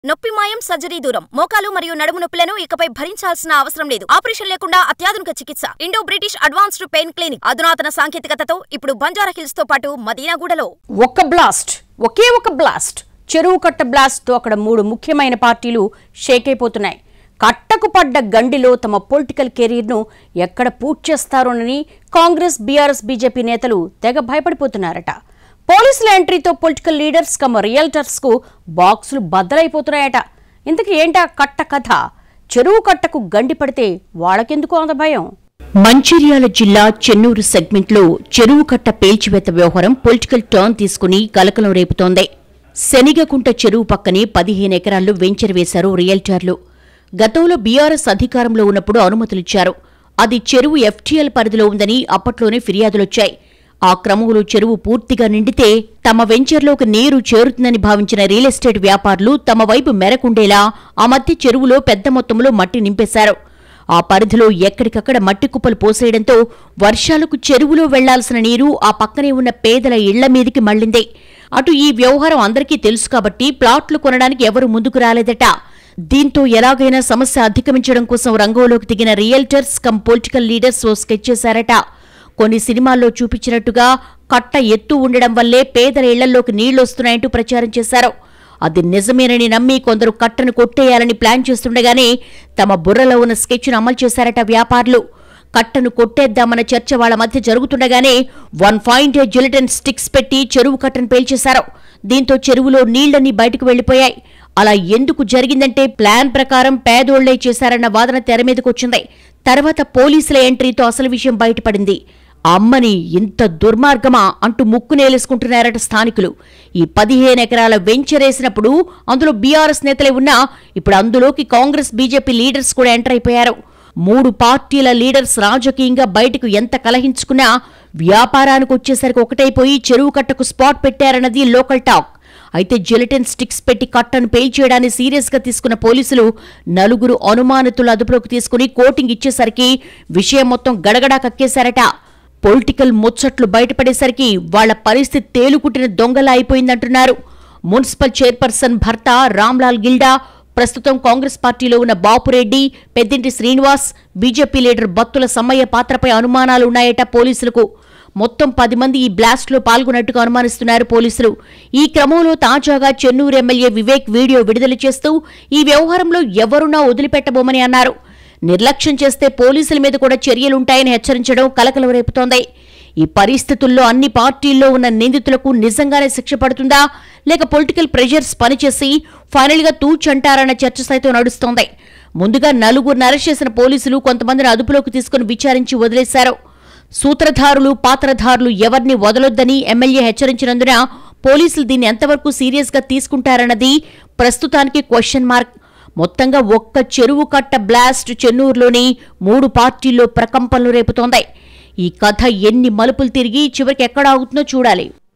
నొప్పి మాయం సర్జరీ దూరం మోకాలు మరియు నడుము నొప్పులను ఇకపై భరించాల్సిన అవసరం లేదు ఆపరేషన్ లేకుండా అత్యాధునిక చికిత్స Indo British advanced pain clinic అధునాతన సాంకేతికతతో ఇప్పుడు బంజారా హిల్స్ తో పాటు మదీనాగూడలో ఒక్క బ్లాస్ట్ ఒకే ఒక బ్లాస్ట్ చెరువు కట్ట బ్లాస్ట్తో అక్కడ మూడు ముఖ్యమైన పార్టీలు షేక్ అయిపోతున్నాయి కట్టకు పడ్డ గండిలో తమ పొలిటికల్ కెరీర్ను ఎక్కడ పూర్తి చేస్తారోనని కాంగ్రెస్ బీఆర్ఎస్ బీజేపీ నేతలు తెగ భయపడిపోతున్నారట పోలీసుల ఎంట్రీతో పొలిటికల్ లీడర్స్ కమ రియల్టర్స్ కు బాక్సులు బద్దలైపోతున్నాయట ఇంతకీ ఏంటా కట్ట కథ చెరువు కట్టకు గండి పడితే వాళ్ళకెందుకు అంత భయం మంచిర్యాల జిల్లా చెన్నూరు సెగ్మెంట్లో చెరువు కట్ట పేల్చివేత వ్యవహారం పొలిటికల్ టర్న్ తీసుకుని కలకలం రేపుతోంది శనిగకుంట చెరువు పక్కనే పదిహేను ఎకరాల్లో వెంచర్ వేశారు రియల్టర్లు గతంలో బీఆర్ఎస్ అధికారంలో ఉన్నప్పుడు అనుమతులిచ్చారు అది చెరువు ఎఫ్టీఎల్ పరిధిలో ఉందని అప్పట్లోనే ఫిర్యాదులొచ్చాయి ఆ క్రమంలో చెరువు పూర్తిగా నిండితే తమ వెంచర్లోకి నీరు చేరుతుందని భావించిన రియల్ ఎస్టేట్ వ్యాపారులు తమ వైపు మెరకుండేలా ఆ మధ్య చెరువులో పెద్ద మొత్తంలో మట్టి నింపేశారు ఆ పరిధిలో ఎక్కడికక్కడ మట్టి కుప్పలు పోసేయడంతో వర్షాలకు చెరువులో వెళ్లాల్సిన నీరు ఆ పక్కనే ఉన్న పేదల ఇళ్ల మీదికి మళ్లింది అటు ఈ వ్యవహారం అందరికీ తెలుసు కాబట్టి ప్లాట్లు కొనడానికి ఎవరు ముందుకు రాలేదట దీంతో ఎలాగైనా సమస్య అధిగమించడం కోసం రంగంలోకి దిగిన రియల్టర్స్ కమ్ పొలిటికల్ లీడర్స్ ఓ స్కెచ్ చేశారట కొన్ని సినిమాల్లో చూపించినట్టుగా కట్ట ఎత్తు ఉండడం వల్లే పేదల ఇళ్లలోకి నీళ్లొస్తున్నాయంటూ ప్రచారం చేశారు అది నిజమేనని నమ్మి కొందరు కట్టను కొట్టేయాలని ప్లాన్ చేస్తుండగానే తమ బుర్రలో ఉన్న స్కెచ్ను అమలు చేశారట వ్యాపారులు కట్టను కొట్టేద్దామన్న చర్చ వాళ్ల మధ్య జరుగుతుండగానే వన్ పాయింట్ జిలిటన్ స్టిక్స్ పెట్టి చెరువు కట్టను పేల్చేశారు దీంతో చెరువులో నీళ్లన్నీ బయటకు వెళ్లిపోయాయి అలా ఎందుకు జరిగిందంటే ప్లాన్ ప్రకారం పేదోళ్లే చేశారన్న వాదన తెర మీదకొచ్చింది తర్వాత పోలీసుల ఎంట్రీతో అసలు విషయం బయటపడింది అమ్మని ఇంత దుర్మార్గమా అంటూ ముక్కు నేలేసుకుంటున్నారట స్థానికులు ఈ పదిహేను ఎకరాల వెంచరేసినప్పుడు అందులో బీఆర్ఎస్ నేతలే ఉన్నా ఇప్పుడు అందులోకి కాంగ్రెస్ బీజేపీ లీడర్స్ కూడా ఎంటర్ అయిపోయారు మూడు పార్టీల లీడర్స్ రాజకీయంగా బయటకు ఎంత కలహించుకున్నా వ్యాపారానికి వచ్చేసరికి ఒకటైపోయి చెరువు కట్టకు స్పాట్ పెట్టారన్నది లోకల్ టాక్ అయితే జిలటిన్ స్టిక్స్ పెట్టి కట్టను పేల్చేయడాన్ని సీరియస్ గా తీసుకున్న పోలీసులు నలుగురు అనుమానితులు అదుపులోకి తీసుకుని కోటింగ్ ఇచ్చేసరికి విషయం మొత్తం గడగడా కక్కేశారట పొలిటికల్ ముచ్చట్లు బయటపడేసరికి వాళ్ల పరిస్థితి తేలుకుట్టిన దొంగలా అయిపోయిందంటున్నారు మున్సిపల్ చైర్పర్సన్ భర్త రామ్లాల్ గిల్డా ప్రస్తుతం కాంగ్రెస్ పార్టీలో ఉన్న బాపురెడ్డి పెద్దింటి శ్రీనివాస్ బీజేపీ లీడర్ బత్తుల సమ్మయ్య పాత్రపై అనుమానాలు ఉన్నాయట పోలీసులకు మొత్తం పది మంది ఈ బ్లాస్ట్లో పాల్గొన్నట్టుగా అనుమానిస్తున్నారు పోలీసులు ఈ క్రమంలో తాజాగా చెన్నూరు ఎమ్మెల్యే వివేక్ వీడియో విడుదల చేస్తూ ఈ వ్యవహారంలో ఎవరున్నా వదిలిపెట్టబోమని అన్నారు నిర్లక్ష్యం చేస్తే పోలీసుల మీద కూడా చర్యలుంటాయని హెచ్చరించడం కలకలం రేపుతోంది ఈ పరిస్థితుల్లో అన్ని పార్టీల్లో ఉన్న నిందితులకు నిజంగానే శిక్ష పడుతుందా లేక పొలిటికల్ ప్రెషర్స్ పనిచేసి ఫైనల్ గా తూచంటారన్న చర్చ సైతం నడుస్తోంది ముందుగా నలుగురిని అరెస్ట్ చేసిన పోలీసులు కొంతమందిని అదుపులోకి తీసుకుని విచారించి వదిలేశారు సూత్రధారులు పాత్రధారులు ఎవరిని వదలొద్దని ఎమ్మెల్యే హెచ్చరించినందున పోలీసులు దీన్ని ఎంతవరకు సీరియస్ గా తీసుకుంటారన్నది ప్రస్తుతానికి క్వశ్చన్ మార్క్ మొత్తంగా ఒక్క చెరువు కట్ట బ్లాస్ట్ చెన్నూరులోని మూడు పార్టీల్లో ప్రకంపనలు రేపుతోంది ఈ కథ ఎన్ని మలుపులు తిరిగి చివరికి ఎక్కడ ఆగుతుందో చూడాలి